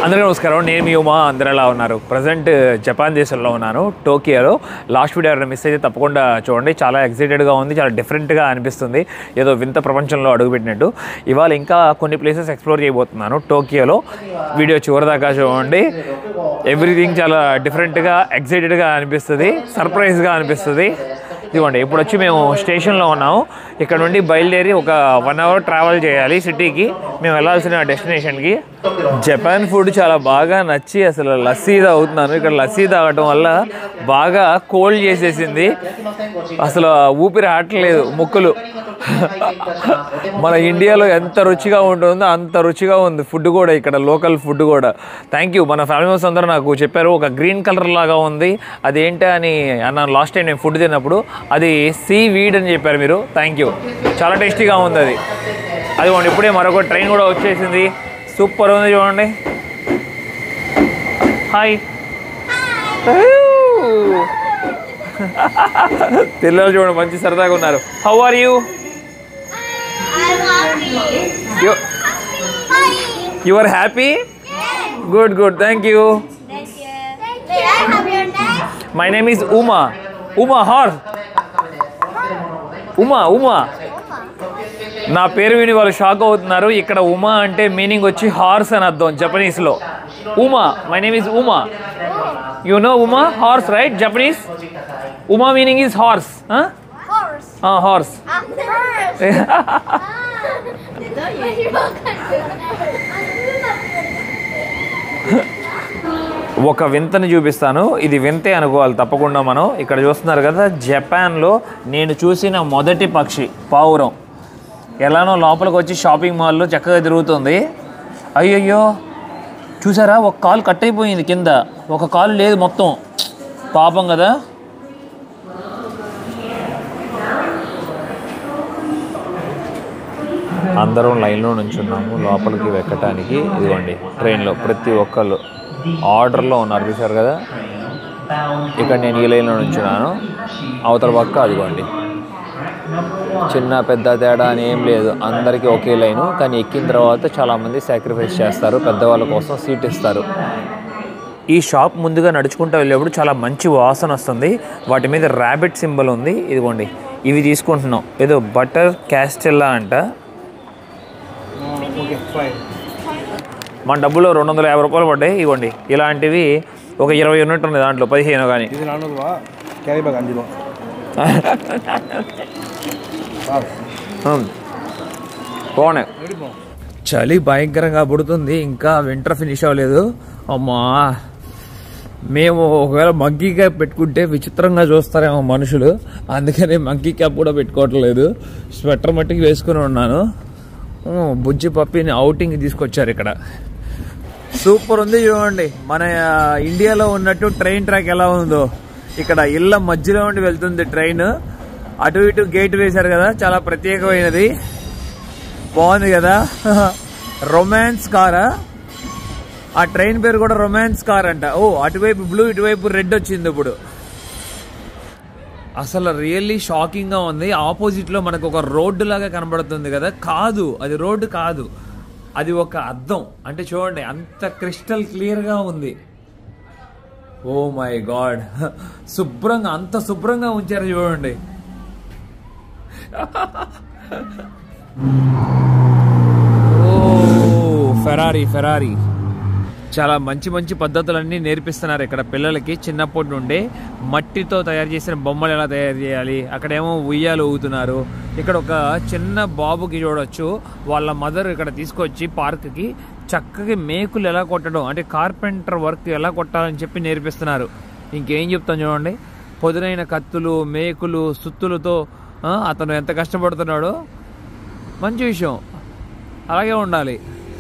అందరికీ నమస్కారం నేను మీ ఉమా అందరూ ఎలా ఉన్నారు ప్రజెంట్ జపాన్ దేశంలో ఉన్నాను టోకియోలో లాస్ట్ వీడియో ఎవరైనా మిస్ అయితే తప్పకుండా చూడండి చాలా ఎక్సైటెడ్గా ఉంది చాలా డిఫరెంట్గా అనిపిస్తుంది ఏదో వింత ప్రపంచంలో అడుగుపెట్టినట్టు ఇవాళ ఇంకా కొన్ని ప్లేసెస్ ఎక్స్ప్లోర్ చేయబోతున్నాను టోకియోలో వీడియో చివరిదాకా చూడండి ఎవ్రీథింగ్ చాలా డిఫరెంట్గా ఎక్సైటెడ్గా అనిపిస్తుంది సర్ప్రైజ్గా అనిపిస్తుంది ఇదిగోండి ఇప్పుడు వచ్చి మేము స్టేషన్లో ఉన్నాము ఇక్కడ నుండి బయలుదేరి ఒక వన్ అవర్ ట్రావెల్ చేయాలి సిటీకి మేము వెళ్ళాల్సిన డెస్టినేషన్కి జపాన్ ఫుడ్ చాలా బాగా నచ్చి అసలు లస్సీ తాగుతున్నాను ఇక్కడ లస్సీ తాగటం వల్ల బాగా కోల్డ్ చేసేసింది అసలు ఊపిరి ఆటలేదు ముక్కులు మన ఇండియాలో ఎంత రుచిగా ఉంటుందో అంత రుచిగా ఉంది ఫుడ్ కూడా ఇక్కడ లోకల్ ఫుడ్ కూడా థ్యాంక్ యూ మన ఫ్యామిలీ మెంబర్స్ అందరూ నాకు చెప్పారు ఒక గ్రీన్ కలర్ లాగా ఉంది అదేంటి అని అన్నాను లాస్ట్ టైం నేను ఫుడ్ తిన్నప్పుడు అది సీ వీడ్ అని చెప్పారు మీరు థ్యాంక్ యూ చాలా టేస్టీగా ఉంది అది అదిగోండి ఇప్పుడే మరొక ట్రైన్ కూడా వచ్చేసింది సూపర్ ఉంది చూడండి హాయ్ పిల్లలు చూడండి మంచి సరదాగా ఉన్నారు how are you I'm happy. You Hi. You are happy good good thank you Thank you. May I have your name? My name is Uma Uma horse Uma Uma నా పేరు విని వాళ్ళు షాక్ అవుతున్నారు ఇక్కడ ఉమా అంటే మీనింగ్ వచ్చి horse అని అర్థం జపనీస్లో Uma my name is Uma you know Uma horse right Japanese Uma meaning is horse Horse. Horse Ah, horse. ఒక వింతని చూపిస్తాను ఇది వింతే అనుకోవాలి తప్పకుండా మనం ఇక్కడ చూస్తున్నారు కదా జపాన్లో నేను చూసిన మొదటి పక్షి పావురం ఎలానో లోపలికి వచ్చి షాపింగ్ మాల్లో చక్కగా తిరుగుతుంది అయ్యయ్యో చూసారా ఒక కాలు కట్ అయిపోయింది కింద ఒక కాలు లేదు మొత్తం పాపం కదా అందరం లైన్లో నుంచున్నాము లోపలికి ఎక్కటానికి ఇదిగోండి ట్రైన్లో ప్రతి ఒక్కళ్ళు ఆర్డర్లో ఉన్నారు చూసారు కదా ఇక్కడ నేను ఈ లైన్లో నుంచున్నాను అవతల పక్క అదిగోండి చిన్న పెద్ద తేడా అని ఏం లేదు అందరికీ ఒకే లైను కానీ ఎక్కిన తర్వాత చాలామంది సాక్రిఫైస్ చేస్తారు పెద్దవాళ్ళ కోసం సీట్ ఇస్తారు ఈ షాప్ ముందుగా నడుచుకుంటూ వెళ్ళేప్పుడు చాలా మంచి వాసన వస్తుంది వాటి మీద ర్యాబిట్ సింబల్ ఉంది ఇదిగోండి ఇవి తీసుకుంటున్నాం ఏదో బటర్ క్యాస్టెల్లా అంట మన డబ్బులో రెండు వందల యాభై రూపాయలు పడ్డాయి ఇవ్వండి ఇలాంటివి ఒక ఇరవై యూనిట్ ఉంది దాంట్లో పదిహేను కానీ ఇది నాన్నూరు రూపా క్యారీ బ్యాగ్ అంజులో బాగున్నాయి చలి భయంకరంగా పుడుతుంది ఇంకా వింటర్ ఫినిష్ అవ్వలేదు అమ్మా మేము ఒకవేళ మంకీ క్యాప్ పెట్టుకుంటే విచిత్రంగా చూస్తారేమో మనుషులు అందుకని మంకీ క్యాప్ కూడా పెట్టుకోవట్లేదు స్వెటర్ మట్టికి వేసుకుని ఉన్నాను ఊ, బుజ్జి పప్పిని అవుటింగ్ తీసుకొచ్చారు ఇక్కడ సూపర్ ఉంది చూడండి మన ఆ, ఇండియాలో ఉన్నట్టు ట్రైన్ ట్రాక్ ఎలా ఉందో ఇక్కడ ఇళ్ళ మధ్యలో ఉండి వెళ్తుంది ట్రైన్ అటు ఇటు గేట్ వేశారు కదా చాలా ప్రత్యేకమైనది బాగుంది కదా రొమాన్స్ కారా ఆ ట్రైన్ పేరు కూడా రొమాన్స్ కార్ అంట ఓ అటువైపు బ్లూ ఇటువైపు రెడ్ వచ్చింది ఇప్పుడు అసలు రియల్లీ షాకింగ్ గా ఉంది ఆపోజిట్ లో మనకు ఒక రోడ్డు లాగా కనబడుతుంది కదా కాదు అది రోడ్డు కాదు అది ఒక అద్దం అంటే చూడండి అంత క్రిస్టల్ క్లియర్ గా ఉంది ఓ మై గాడ్ శుభ్రంగా అంత శుభ్రంగా ఉంచారు చూడండి ఓ ఫెరారీ ఫెరారీ చాలా మంచి మంచి పద్ధతులన్నీ నేర్పిస్తున్నారు ఇక్కడ పిల్లలకి చిన్నప్పటి నుండే మట్టితో తయారు చేసిన బొమ్మలు ఎలా తయారు చేయాలి అక్కడేమో ఉయ్యాలు ఊగుతున్నారు ఇక్కడ ఒక చిన్న బాబుకి చూడొచ్చు వాళ్ళ మదర్ ఇక్కడ తీసుకొచ్చి పార్క్కి చక్కగా మేకులు ఎలా కొట్టడం అంటే కార్పెంటర్ వర్క్ ఎలా కొట్టాలని చెప్పి నేర్పిస్తున్నారు ఇంకేం చెప్తాను చూడండి పొదునైన కత్తులు మేకులు సుత్తులతో ఆ, అతను ఎంత కష్టపడుతున్నాడో మంచి విషయం అలాగే ఉండాలి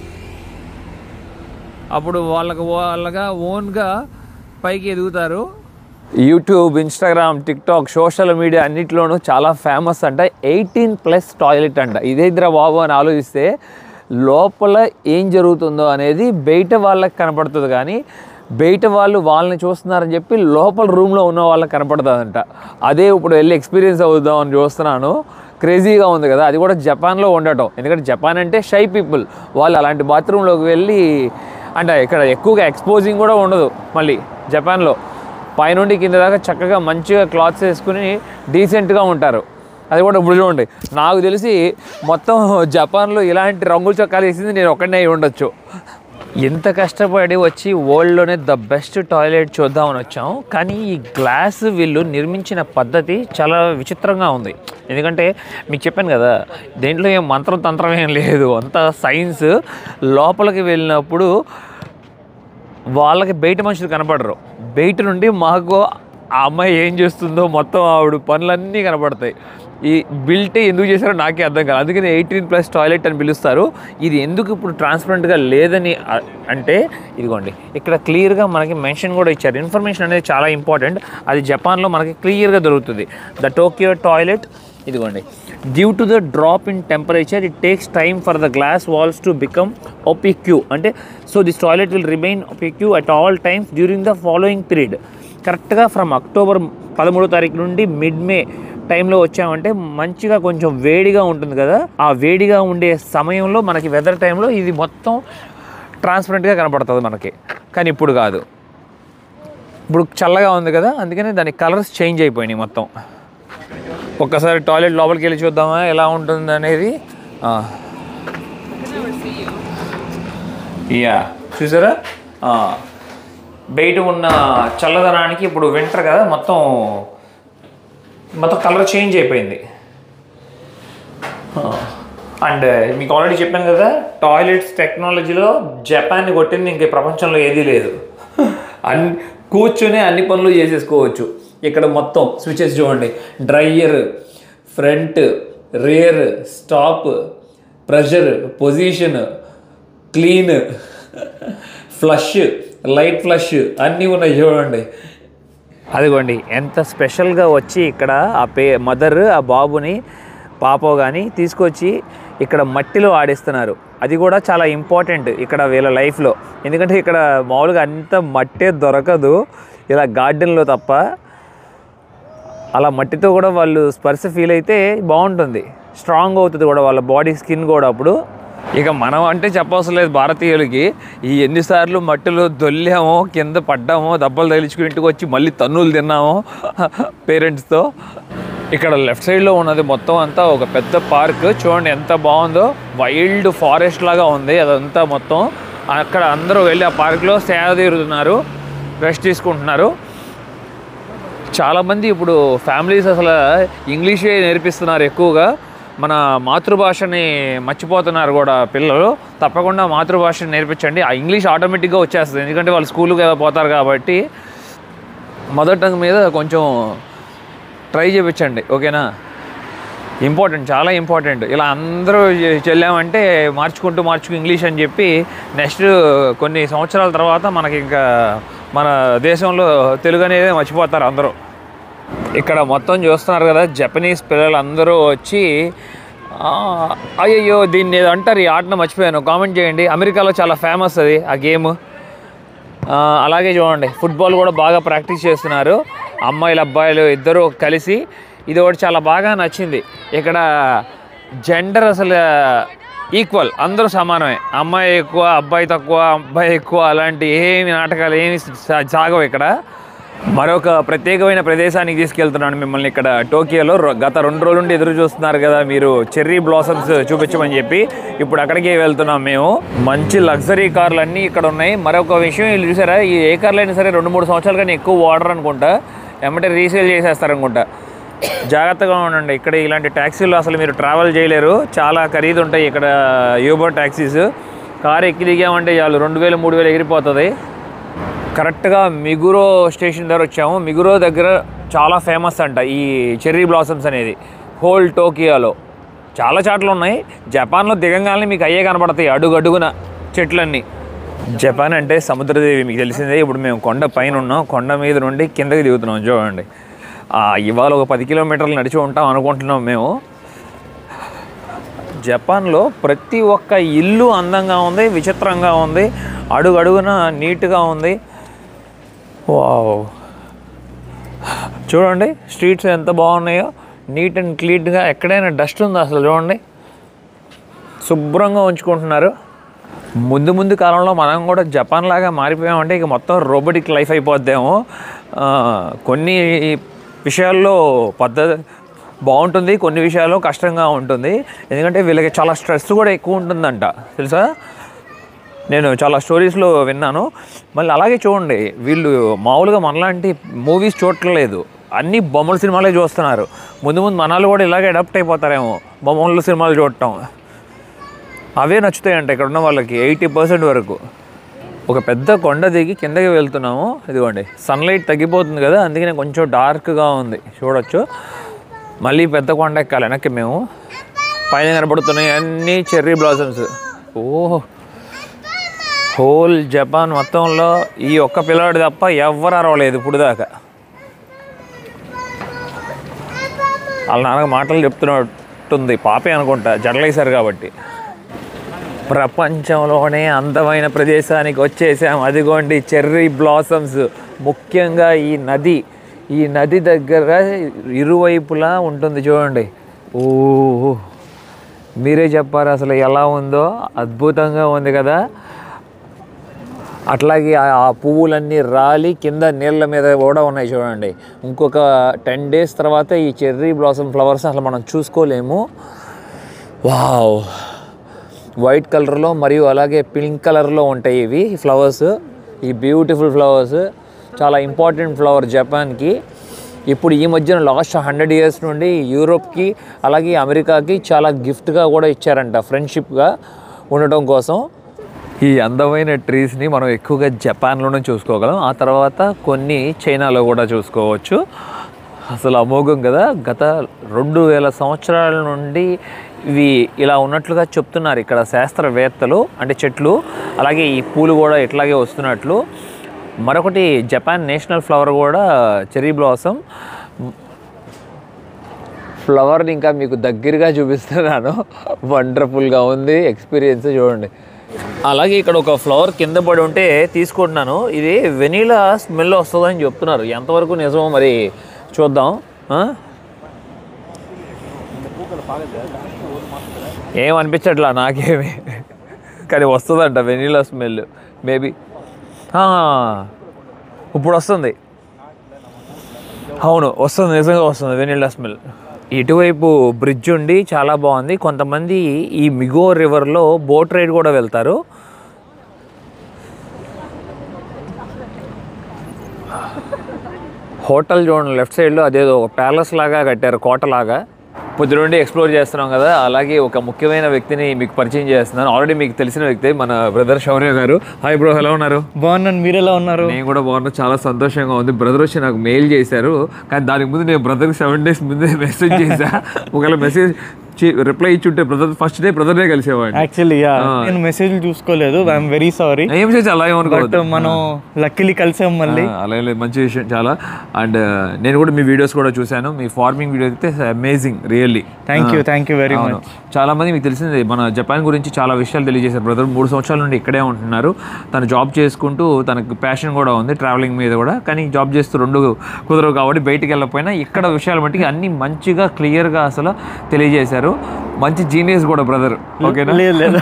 అప్పుడు వాళ్ళకు వాళ్ళగా ఓన్గా పైకి ఎదుగుతారు YouTube Instagram TikTok social media అన్నిటిలోనూ చాలా ఫేమస్ అంట ఎయిటీన్ ప్లస్ టాయిలెట్ అంట ఇదేంద్రా బాబు అని ఆలోచిస్తే లోపల ఏం జరుగుతుందో అనేది బయట వాళ్ళకి కనపడుతుంది కానీ బయట వాళ్ళు వాళ్ళని చూస్తున్నారని చెప్పి లోపల రూమ్లో ఉన్న వాళ్ళకి కనపడుతుందంట అదే ఇప్పుడు వెళ్ళి ఎక్స్పీరియన్స్ అవుదామని చూస్తున్నాను క్రేజీగా ఉంది కదా అది కూడా జపాన్లో ఉండటం ఎందుకంటే జపాన్ అంటే షై పీపుల్ వాళ్ళు అలాంటి బాత్రూంలోకి వెళ్ళి అంటే ఇక్కడ ఎక్కువగా ఎక్స్పోజింగ్ కూడా ఉండదు మళ్ళీ జపాన్లో పైనుండి కింద దాకా చక్కగా మంచిగా క్లాత్స్ వేసుకుని డీసెంట్గా ఉంటారు అది కూడా ఇప్పుడు చూడండి నాకు తెలిసి మొత్తం జపాన్లో ఇలాంటి రంగుల చొక్కాలు వేసింది నేను ఒక్కడనే అయి ఉండొచ్చు ఎంత కష్టపడి వచ్చి వరల్డ్లోనే ద బెస్ట్ టాయిలెట్ చూద్దామని వచ్చాం కానీ ఈ గ్లాస్ వీళ్ళు నిర్మించిన పద్ధతి చాలా విచిత్రంగా ఉంది ఎందుకంటే మీకు చెప్పాను కదా దేంట్లో ఏం మంత్రం తంత్రం ఏం లేదు అంత సైన్స్ లోపలికి వెళ్ళినప్పుడు వాళ్ళకి బయట మనుషులు కనపడరు బయట నుండి మాకు ఆ అమ్మాయి ఏం చేస్తుందో మొత్తం ఆవిడ పనులన్నీ కనపడతాయి ఈ బిల్ట్ ఎందుకు చేశారో నాకే అర్థం కాదు అందుకని ఎయిటీన్ ప్లస్ టాయిలెట్ అని పిలుస్తారు ఇది ఎందుకు ఇప్పుడు ట్రాన్స్పరెంట్గా లేదని అ- అంటే ఇదిగోండి ఇక్కడ క్లియర్గా మనకి మెన్షన్ కూడా ఇచ్చారు ఇన్ఫర్మేషన్ అనేది చాలా ఇంపార్టెంట్ అది జపాన్లో మనకి క్లియర్గా దొరుకుతుంది ద టోకియో టాయిలెట్ ఇదిగోండి due to the drop in temperature it takes time for the glass walls to become opaque అంటే so this toilet will remain opaque at all times during the following period కరెక్ట్గా from October పదమూడో తారీఖు నుండి mid మే టైంలో వచ్చామంటే మంచిగా కొంచెం వేడిగా ఉంటుంది కదా ఆ వేడిగా ఉండే సమయంలో మనకి వెదర్ టైంలో ఇది మొత్తం ట్రాన్స్పరెంట్గా కనపడుతుంది మనకి కానీ ఇప్పుడు కాదు ఇప్పుడు చల్లగా ఉంది కదా అందుకని దాని కలర్స్ చేంజ్ అయిపోయినాయి మొత్తం ఒక్కసారి టాయిలెట్ లోపలికి వెళ్ళి చూద్దామా ఎలా ఉంటుంది అనేది యా చూసారా ఆ, బయట ఉన్న చల్లదనానికి ఇప్పుడు వింటర్ కదా మొత్తం మొత్తం కలర్ చేంజ్ అయిపోయింది అండ్ మీకు ఆల్రెడీ చెప్పాను కదా టాయిలెట్స్ టెక్నాలజీలో జపాన్ని కొట్టింది ఇంక ఈ ప్రపంచంలో ఏదీ లేదు అన్ని కూర్చొని అన్ని పనులు చేసేసుకోవచ్చు ఇక్కడ మొత్తం స్విచెస్ చూడండి dryer front rear stop pressure position clean flush light flush అన్నీ ఉన్నాయి చూడండి అదిగోండి ఎంత స్పెషల్గా వచ్చి ఇక్కడ ఆ పే మదర్ ఆ బాబుని పాపో కానీ తీసుకొచ్చి ఇక్కడ మట్టిలో ఆడిస్తున్నారు అది కూడా చాలా ఇంపార్టెంట్ ఇక్కడ వీళ్ళ లైఫ్లో ఎందుకంటే ఇక్కడ మామూలుగా అంత మట్టే దొరకదు ఇలా గార్డెన్లో తప్ప అలా మట్టితో కూడా వాళ్ళు స్పర్శ ఫీల్ అయితే బాగుంటుంది స్ట్రాంగ్ అవుతుంది కూడా వాళ్ళ బాడీ స్కిన్ కూడా అప్పుడు ఇక మనం అంటే చెప్పవసరం లేదు భారతీయులకి ఈ ఎన్నిసార్లు మట్టిలో దొల్లామో కింద పడ్డామో దెబ్బలు తగిలించుకుని ఇంటికి వచ్చి మళ్ళీ తన్నులు తిన్నామో పేరెంట్స్తో ఇక్కడ లెఫ్ట్ సైడ్లో ఉన్నది మొత్తం అంతా ఒక పెద్ద పార్క్ చూడండి ఎంత బాగుందో వైల్డ్ ఫారెస్ట్ లాగా ఉంది అదంతా మొత్తం అక్కడ అందరూ వెళ్ళి ఆ పార్క్లో సేద తీరుతున్నారు రెస్ట్ తీసుకుంటున్నారు చాలామంది ఇప్పుడు ఫ్యామిలీస్ అసలు ఇంగ్లీషే నేర్పిస్తున్నారు ఎక్కువగా మన మాతృభాషని మర్చిపోతున్నారు కూడా పిల్లలు తప్పకుండా మాతృభాషని నేర్పించండి ఆ ఇంగ్లీష్ ఆటోమేటిక్గా వచ్చేస్తుంది ఎందుకంటే వాళ్ళు స్కూల్కి పోతారు కాబట్టి మదర్ టంగ్ మీద కొంచెం ట్రై చేయించండి ఓకేనా ఇంపార్టెంట్ చాలా ఇంపార్టెంట్ ఇలా అందరూ చె- చెల్లామంటే మార్చుకుంటూ మార్చుకు ఇంగ్లీష్ అని చెప్పి నెక్స్ట్ కొన్ని సంవత్సరాల తర్వాత మనకి ఇంకా మన దేశంలో తెలుగు అనేది మర్చిపోతారు అందరూ ఇక్కడ మొత్తం చూస్తున్నారు కదా జపనీస్ పిల్లలు అందరూ వచ్చి "ఆ, అయ్యయ్యో దీన్ని ఏదో అంటారు ఈ ఆటను మర్చిపోయాను కామెంట్ చేయండి అమెరికాలో చాలా ఫేమస్ అది ఆ గేమ్ ఆ, అలాగే చూడండి ఫుట్బాల్ కూడా బాగా ప్రాక్టీస్ చేస్తున్నారు అమ్మాయిలు అబ్బాయిలు ఇద్దరు కలిసి ఇది ఒకటి చాలా బాగా నచ్చింది ఇక్కడ జెండర్ అసలు ఈక్వల్ అందరూ సమానమే అమ్మాయి ఎక్కువ అబ్బాయి తక్కువ అబ్బాయి ఎక్కువ అలాంటి ఏమి నాటకాలు ఏమి సా- సాగవు ఇక్కడ మరొక ప్రత్యేకమైన ప్రదేశానికి తీసుకెళ్తున్నాను మిమ్మల్ని ఇక్కడ టోకియోలో రొ- గత రెండు రోజుల నుండి ఎదురు చూస్తున్నారు కదా మీరు చెర్రీ బ్లాసమ్స్ చూపించమని చెప్పి ఇప్పుడు అక్కడికే వెళ్తున్నాం మేము మంచి లగ్జరీ కార్లు అన్నీ ఇక్కడ ఉన్నాయి మరొక విషయం వీళ్ళు చూసారా ఈ ఏ కార్లు అయినా సరే రెండు మూడు సంవత్సరాలు కానీ ఎక్కువ వాడరు అనుకుంటా ఎమ్మటే రీసేల్ చేసేస్తారు అనుకుంటా జాగ్రత్తగా ఉండండి ఇక్కడ ఇలాంటి ట్యాక్సీలు అసలు మీరు ట్రావెల్ చేయలేరు చాలా ఖరీదు ఉంటాయి ఇక్కడ యూబర్ ట్యాక్సీస్ కారు ఎక్కి దిగామంటే చాలు రెండు వేలు మూడు వేలు ఎగిరిపోతుంది కరెక్ట్గా మిగురో స్టేషన్ దగ్గర వచ్చాము మిగురో దగ్గర చాలా ఫేమస్ అంట ఈ చెర్రీ బ్లాసమ్స్ అనేది హోల్ టోకియోలో చాలా చాట్లు ఉన్నాయి జపాన్లో దిగంగానే మీకు అయ్యే కనపడతాయి అడుగు అడుగున చెట్లన్నీ జపాన్ అంటే సముద్రదేవి మీకు తెలిసిందే ఇప్పుడు మేము కొండ పైన ఉన్నాం కొండ మీద నుండి కిందకి దిగుతున్నాం చూడండి ఆ, ఇవాళ ఒక పది కిలోమీటర్లు నడిచి ఉంటాం అనుకుంటున్నాం మేము జపాన్లో ప్రతి ఒక్క ఇల్లు అందంగా ఉంది విచిత్రంగా ఉంది అడుగు అడుగున నీట్గా ఉంది వావ్ చూడండి స్ట్రీట్స్ ఎంత బాగున్నాయో నీట్ అండ్ క్లీన్గా ఎక్కడైనా డస్ట్ ఉందా అసలు చూడండి శుభ్రంగా ఉంచుకుంటున్నారు ముందు ముందు కాలంలో మనం కూడా జపాన్ లాగా మారిపోయామంటే ఇక మొత్తం రోబోటిక్ లైఫ్ అయిపోద్దేమో ఆ, కొన్ని విషయాల్లో పద్ధతి బాగుంటుంది కొన్ని విషయాల్లో కష్టంగా ఉంటుంది ఎందుకంటే వీళ్ళకి చాలా స్ట్రెస్ కూడా ఎక్కువ ఉంటుందంట తెలుసా నేను చాలా స్టోరీస్లో విన్నాను మళ్ళీ అలాగే చూడండి వీళ్ళు మామూలుగా మనలాంటి మూవీస్ చూడట్లేదు అన్ని బొమ్మల సినిమాలే చూస్తున్నారు ముందు ముందు మనాలు కూడా ఇలాగే అడాప్ట్ అయిపోతారేమో బొమ్మల సినిమాలు చూడటం అవే నచ్చుతాయంట ఇక్కడ ఉన్న వాళ్ళకి ఎయిటీ పర్సెంట్ వరకు ఒక పెద్ద కొండ దిగి కిందకి వెళ్తున్నాము ఇదిగోండి సన్లైట్ తగ్గిపోతుంది కదా అందుకనే కొంచెం డార్క్గా ఉంది చూడొచ్చు మళ్ళీ పెద్ద కొండ ఎక్కాలి వెనక్కి మేము పైన కనబడుతున్నాయి అన్నీ చెర్రీ బ్లాసమ్స్ ఓహో హోల్ జపాన్ మొత్తంలో ఈ ఒక్క పిల్లాడు తప్ప ఎవ్వరు అరవలేదు ఇప్పుడు దాకా వాళ్ళ నాన్నకు మాటలు చెప్తున్నట్టుంది పాపే అనుకుంటా జడలేశారు కాబట్టి ప్రపంచంలోనే అందమైన ప్రదేశానికి వచ్చేసాం అదిగోండి చెర్రీ బ్లాసమ్స్ ముఖ్యంగా ఈ నది ఈ నది దగ్గర ఇరువైపులా ఉంటుంది చూడండి ఓ మీరే చెప్పారు అసలు ఎలా ఉందో అద్భుతంగా ఉంది కదా అట్లాగే ఆ ఆ పువ్వులన్నీ రాలి కింద నీళ్ళ మీద కూడా ఉన్నాయి చూడండి ఇంకొక టెన్ డేస్ తర్వాత ఈ చెర్రీ బ్లాసమ్ ఫ్లవర్స్ అసలు మనం చూసుకోలేము వావ్ వైట్ కలర్లో మరియు అలాగే పింక్ కలర్లో ఉంటాయి ఇవి ఫ్లవర్స్ ఈ బ్యూటిఫుల్ ఫ్లవర్స్ చాలా ఇంపార్టెంట్ ఫ్లవర్ జపాన్కి ఇప్పుడు ఈ మధ్యన లాస్ట్ హండ్రెడ్ ఇయర్స్ నుండి యూరోప్కి అలాగే అమెరికాకి చాలా గిఫ్ట్గా కూడా ఇచ్చారంట ఫ్రెండ్షిప్గా ఉండటం కోసం ఈ అందమైన ట్రీస్ని మనం ఎక్కువగా జపాన్లోనే చూసుకోగలం ఆ తర్వాత కొన్ని చైనాలో కూడా చూసుకోవచ్చు అసలు అమోఘం కదా గత రెండు వేల సంవత్సరాల నుండి ఇవి ఇలా ఉన్నట్లుగా చెప్తున్నారు ఇక్కడ శాస్త్రవేత్తలు అంటే చెట్లు అలాగే ఈ పూలు కూడా ఇట్లాగే వస్తున్నట్లు మరొకటి జపాన్ నేషనల్ ఫ్లవర్ కూడా చెరీ బ్లాసమ్ ఫ్లవర్ని ఇంకా మీకు దగ్గరగా చూపిస్తున్నాను వండర్ఫుల్గా ఉంది ఎక్స్పీరియన్స్ చూడండి అలాగే ఇక్కడ ఒక ఫ్లవర్ కింద పడి ఉంటే తీసుకుంటున్నాను ఇది వెనీలా స్మెల్ వస్తుందని చెప్తున్నారు ఎంతవరకు నిజమో మరి చూద్దాం ఆ? ఏం అనిపించట్లా నాకేమి కానీ వస్తుందంట వెనీలా స్మెల్ మేబీ ఇప్పుడు వస్తుంది అవును వస్తుంది నిజంగా వస్తుంది వెనిల్లా స్మెల్ ఇటువైపు బ్రిడ్జ్ ఉండి చాలా బాగుంది కొంతమంది ఈ మిగో రివర్లో బోట్ రైడ్ కూడా వెళ్తారు హోటల్ చూడండి లెఫ్ట్ సైడ్లో అదేదో ఒక ప్యాలెస్ లాగా కట్టారు కోటలాగా పొద్దు నుండి ఎక్స్ప్లోర్ చేస్తున్నాం కదా అలాగే ఒక ముఖ్యమైన వ్యక్తిని మీకు పరిచయం చేస్తున్నాను ఆల్రెడీ మీకు తెలిసిన వ్యక్తి మన బ్రదర్ శౌర్య గారు హాయ్ బ్రో ఎలా ఉన్నారు బాగున్నాను మీరు ఎలా ఉన్నారు నేను కూడా బాగున్నా చాలా సంతోషంగా ఉంది బ్రదర్ వచ్చి నాకు మెయిల్ చేశారు కానీ దానికి ముందు నేను బ్రదర్కి సెవెన్ డేస్ ముందే మెసేజ్ చేశా ఒకవేళ మెసేజ్ రిప్లై ఇచ్చి ఉంటే బ్రదర్ ఫస్ట్ డే బ్రదర్నే కలిసేవాడిని యాక్చువల్లీ యా నేను మెసేజ్ చూసుకోలేదు ఐఎమ్ వెరీ సారీ ఏం చేసి అలా బట్ ఏమనుకోవద్దు మనం లక్కీలీ కలిసాం మళ్ళీ ఆ, అలా ఏం లేదు మంచి విషయం చాలా అండ్ నేను కూడా మీ వీడియోస్ కూడా చూశాను మీ ఫార్మింగ్ వీడియో అయితే amazing really thank you thank you very అవును. మచ్ చాలా మంది మీకు తెలిసింది మన జపాన్ గురించి చాలా విషయాలు తెలియజేశారు బ్రదర్ మూడు సంవత్సరాల నుండి ఇక్కడే ఉంటున్నారు తను జాబ్ చేసుకుంటూ తనకు ప్యాషన్ కూడా ఉంది ట్రావెలింగ్ మీద కూడా కానీ జాబ్ చేస్తూ రెండు కుదరవు కాబట్టి బయటికి వెళ్ళకపోయినా ఇక్కడ విషయాలు బట్టి అన్ని మంచిగా క్లియర్గా అసలు తెలియజేశారు మంచి జీనియస్ కూడా బ్రదర్ ఓకేనా లేదు లేదు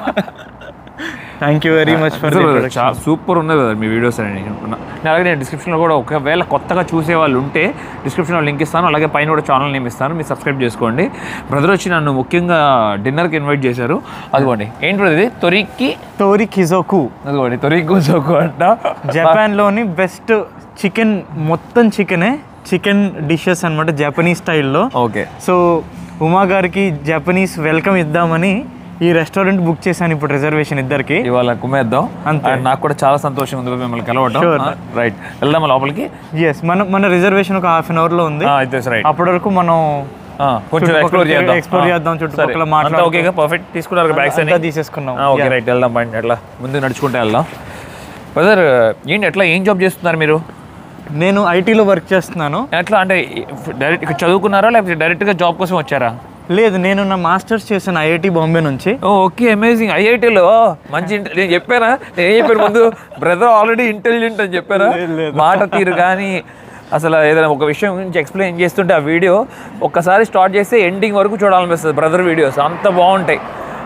thank you very much for చాలా సూపర్ ఉన్నది కదా మీ వీడియోస్ అని నేను అలాగే నేను డిస్క్రిప్షన్లో కూడా ఒకవేళ కొత్తగా చూసే వాళ్ళు ఉంటే డిస్క్రిప్షన్లో లింక్ ఇస్తాను అలాగే పైన కూడా ఛానల్ నేమ్ ఇస్తాను మీరు సబ్స్క్రైబ్ చేసుకోండి బ్రదర్ వచ్చి నన్ను ముఖ్యంగా డిన్నర్కి ఇన్వైట్ చేశారు అదిగోండి ఏంటి brother ఇది తొరికి టోరి కిజోకు అదిగోండి తొరికి సోకు అంట జపాన్లోని బెస్ట్ చికెన్ మొత్తం చికెనే చికెన్ డిషెస్ అన్నమాట జపనీస్ స్టైల్లో ఓకే సో ఉమా గారికి జపనీస్ వెల్కమ్ ఇద్దామని ఈ రెస్టారెంట్ బుక్ చేశాను ఇప్పుడు రిజర్వేషన్ ఇద్దరికి ఇవాళ కుమ్మేద్దాం అంతే. And నాకు కూడా చాలా సంతోషం ఉంది మిమ్మల్ని కలవటం Sure. రైట్ వెళ్దామా లోపలికి ఎస్ మన మన రిజర్వేషన్ ఒక హాఫ్ అన్ అవర్లో ఉంది ఆ, అయితే రైట్ అప్పటి వరకు మనం కొంచెం చుట్టుపక్కల ఎక్స్ప్లోర్ తిరిగి చేద్దాం explore ఆ, చేద్దాం, చుట్టుపక్కల సరే. అంతా మాట్లాడుతూ. ఓకేగా పర్ఫెక్ట్ తీసుకున్నారు బ్యాగ్స్ అని అంతా తీసేసుకున్నాం ఓకే Yeah. రైట్ వెళ్దాం బండి అట్లా ముందు నడుచుకుంటే వెళ్దాం బ్రదర్ ఏంటి ఎట్లా ఏం జాబ్ చేస్తున్నారు మీరు నేను ఐటీలో వర్క్ చేస్తున్నాను ఎట్లా అంటే డైరెక్ట్ ఇక్కడ చదువుకున్నారా లేకపోతే డైరెక్ట్గా జాబ్ కోసం వచ్చారా లేదు నేను నా మాస్టర్స్ చేశాను ఐఐటి బాంబే నుంచి ఓ ఓకే అమేజింగ్ ఐఐటీలో మంచి ఇంట- నేను చెప్పానా నేను ఏం చెప్పాను ముందు బ్రదర్ ఆల్రెడీ ఇంటెలిజెంట్ అని చెప్పారా మాట తీరు కానీ అసలు ఏదైనా ఒక విషయం గురించి ఎక్స్ప్లెయిన్ చేస్తుంటే ఆ వీడియో ఒక్కసారి స్టార్ట్ చేస్తే ఎండింగ్ వరకు చూడాలనిపిస్తుంది బ్రదర్ వీడియోస్ అంత బాగుంటాయి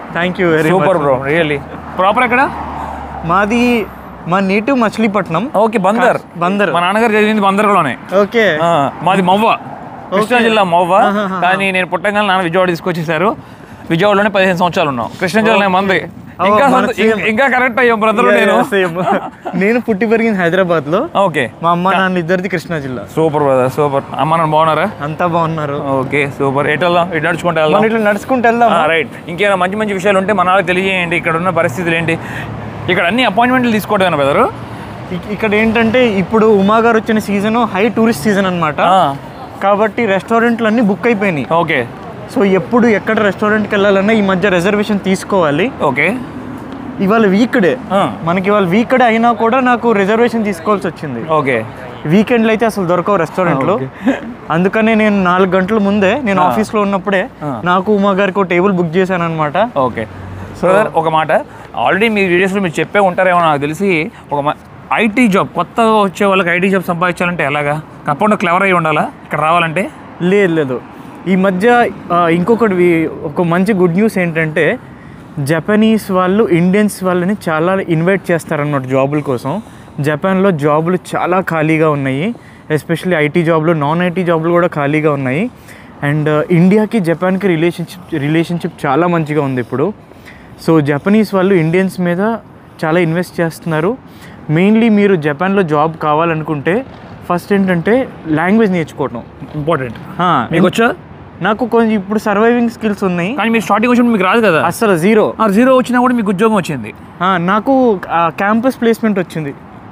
thank you very super bro really proper ఎక్కడ మాది మా నేటివ్ మచిలీపట్నం ఓకే బందర్ బందర్ మా నాన్నగారు చదివింది బందర్లోనే ఓకే ఆ, మాది మవ్వ కృష్ణా జిల్లా మవ్వ కానీ నేను పుట్టగానే నాన్న విజయవాడ తీసుకొచ్చేసారు విజయవాడలోనే పదిహేను సంవత్సరాలు ఉన్నాం కృష్ణా జిల్లా మంది ఓ, ఇంకా మన సొంత- same. ఇంకా కరెక్ట్ అయ్యాం బ్రదర్ Yeah, నేను yeah, same. నేను పుట్టి పెరిగింది హైదరాబాద్ లో ఓకే మా అమ్మ నాన్న ఇద్దరిది కృష్ణా జిల్లా సూపర్ బ్రదర్ సూపర్ అమ్మ నాన్న బాగున్నారా అంతా బాగున్నారు ఓకే సూపర్ ఎటు వెళ్దాం ఇటు నడుచుకుంటూ మనం వెళ్దాం ఇట్లా నడుచుకుంటూ వెళ్దాం రైట్ ఇంకేమైనా మంచి మంచి విషయాలు ఉంటే మన వాళ్ళకి తెలియజేయండి ఇక్కడ ఉన్న పరిస్థితులు ఏంటి ఇక్కడ అన్ని అపాయింట్మెంట్లు తీసుకోవడం బ్రదరు ఇక్- ఇక్కడ ఏంటంటే ఇప్పుడు ఉమా గారు వచ్చిన సీజన్ హై టూరిస్ట్ సీజన్ అన్నమాట కాబట్టి రెస్టారెంట్లు అన్ని బుక్ అయిపోయినాయి ఓకే సో ఎప్పుడు ఎక్కడ రెస్టారెంట్కి వెళ్ళాలన్నా ఈ మధ్య రిజర్వేషన్ తీసుకోవాలి ఓకే ఇవాళ వీక్డే మనకి ఇవాళ వీక్డే అయినా కూడా నాకు రిజర్వేషన్ తీసుకోవాల్సి వచ్చింది ఓకే వీకెండ్లో అయితే అసలు దొరకవు రెస్టారెంట్లో అందుకనే నేను నాలుగు గంటల ముందే నేను ఆఫీస్లో ఉన్నప్పుడే నాకు ఉమా గారికి ఒక టేబుల్ బుక్ చేశాను అనమాట ఓకే బ్రదర్ ఒక మాట ఆల్రెడీ మీ వీడియోస్లో మీరు చెప్పే ఉంటారేమో నాకు తెలిసి ఒక ఐటీ జాబ్ కొత్తగా వచ్చే వాళ్ళకి ఐటీ జాబ్ సంపాదించాలంటే ఎలాగా తప్పకుండా క్లవర్ అయి ఉండాలా ఇక్కడ రావాలంటే లేదు లేదు ఈ మధ్య ఆ, ఇంకొకటి వి- ఒక మంచి గుడ్ న్యూస్ ఏంటంటే జపనీస్ వాళ్ళు ఇండియన్స్ వాళ్ళని చాలా ఇన్వైట్ చేస్తారన్నమాట జాబుల కోసం జపాన్లో జాబులు చాలా ఖాళీగా ఉన్నాయి ఎస్పెషల్లీ ఐటీ జాబ్లు నాన్ ఐటీ జాబ్లు కూడా ఖాళీగా ఉన్నాయి అండ్ ఇండియాకి జపాన్కి రిలేషన్షిప్ రిలేషన్షిప్ చాలా మంచిగా ఉంది ఇప్పుడు సో జపనీస్ వాళ్ళు ఇండియన్స్ మీద చాలా ఇన్వెస్ట్ చేస్తున్నారు మెయిన్లీ మీరు జపాన్లో జాబ్ కావాలనుకుంటే ఫస్ట్ ఏంటంటే లాంగ్వేజ్ నేర్చుకోవటం ఇంపార్టెంట్ ఆ, మీకు వచ్చా నాకు కొంచెం ఇప్పుడు సర్వైవింగ్ స్కిల్స్ ఉన్నాయి కానీ మీరు స్టార్టింగ్ వచ్చినప్పుడు మీకు రాదు కదా అసలు జీరో ఆ జీరో వచ్చినా కూడా మీకు ఉద్యోగం వచ్చింది నాకు క్యాంపస్ ప్లేస్మెంట్ వచ్చింది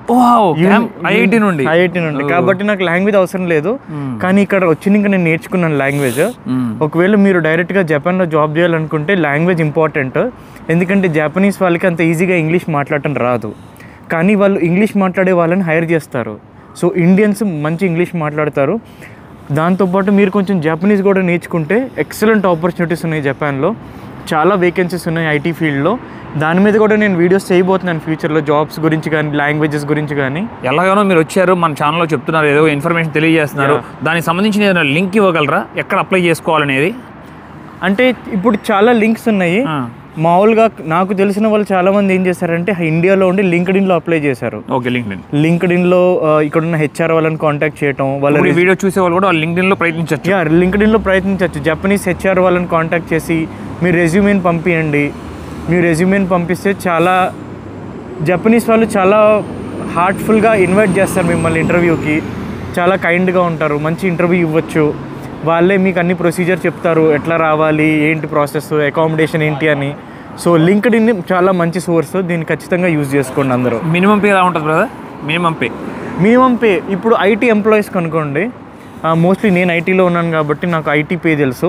ఐఐటి నుండి ఐఐటి నుండి కాబట్టి నాకు లాంగ్వేజ్ అవసరం లేదు కానీ ఇక్కడ వచ్చినాక నేను నేర్చుకున్నాను లాంగ్వేజ్ ఒకవేళ మీరు డైరెక్ట్గా జపాన్లో జాబ్ చేయాలనుకుంటే లాంగ్వేజ్ ఇంపార్టెంట్ ఎందుకంటే జపనీస్ వాళ్ళకి అంత ఈజీగా ఇంగ్లీష్ మాట్లాడటం రాదు కానీ వాళ్ళు ఇంగ్లీష్ మాట్లాడే వాళ్ళని హైర్ చేస్తారు సో ఇండియన్స్ మంచి ఇంగ్లీష్ మాట్లాడతారు దాంతోపాటు మీరు కొంచెం జపనీస్ కూడా నేర్చుకుంటే ఎక్సలెంట్ ఆపర్చునిటీస్ ఉన్నాయి జపాన్లో చాలా వేకెన్సీస్ ఉన్నాయి ఐటీ ఫీల్డ్లో దాని మీద కూడా నేను వీడియోస్ చేయబోతున్నాను ఫ్యూచర్లో జాబ్స్ గురించి కానీ లాంగ్వేజెస్ గురించి కానీ ఎలాగైనా మీరు వచ్చారు మన ఛానల్లో చెప్తున్నారు ఏదో ఇన్ఫర్మేషన్ తెలియజేస్తున్నారు దానికి సంబంధించిన ఏదైనా లింక్ ఇవ్వగలరా ఎక్కడ అప్లై చేసుకోవాలనేది అంటే ఇప్పుడు చాలా లింక్స్ ఉన్నాయి ఆ. మామూలుగా నాకు తెలిసిన వాళ్ళు చాలా మంది ఏం చేశారంటే ఇండియాలో ఉండి లింక్డ్ ఇన్లో అప్లై చేశారు ఓకే లింక్ లింక్డ్ ఇన్లో ఇక్కడ ఉన్న హెచ్ఆర్ వాళ్ళని కాంటాక్ట్ చేయటం వాళ్ళ ఇప్పుడు ఈ వీడియో చూసే వాళ్ళు కూడా లింక్డ్ఇన్ లో ప్రయత్నించవచ్చు యా లింక్డ్ ఇన్లో ప్రయత్నించవచ్చు జపనీస్ హెచ్ఆర్ వాళ్ళని కాంటాక్ట్ చేసి మీ రెజ్యూమేని పంపించండి మీ రెజ్యూమేని పంపిస్తే చాలా జపనీస్ వాళ్ళు చాలా హార్ట్ఫుల్గా ఇన్వైట్ చేస్తారు మిమ్మల్ని ఇంటర్వ్యూకి చాలా కైండ్గా ఉంటారు మంచి ఇంటర్వ్యూ ఇవ్వచ్చు వాళ్ళే మీకు అన్ని ప్రొసీజర్ చెప్తారు ఎట్లా రావాలి ఏంటి ప్రాసెస్ అకామిడేషన్ ఏంటి అని సో లింక్డ్ ఇన్ చాలా మంచి సోర్స్ దీన్ని ఖచ్చితంగా యూజ్ చేసుకోండి అందరూ మినిమం పే ఎలా ఉంటుంది brother minimum pay minimum pay ఇప్పుడు ఐటీ ఎంప్లాయీస్ కనుకోండి మోస్ట్లీ నేను ఐటీలో ఉన్నాను కాబట్టి నాకు ఐటీ పే తెలుసు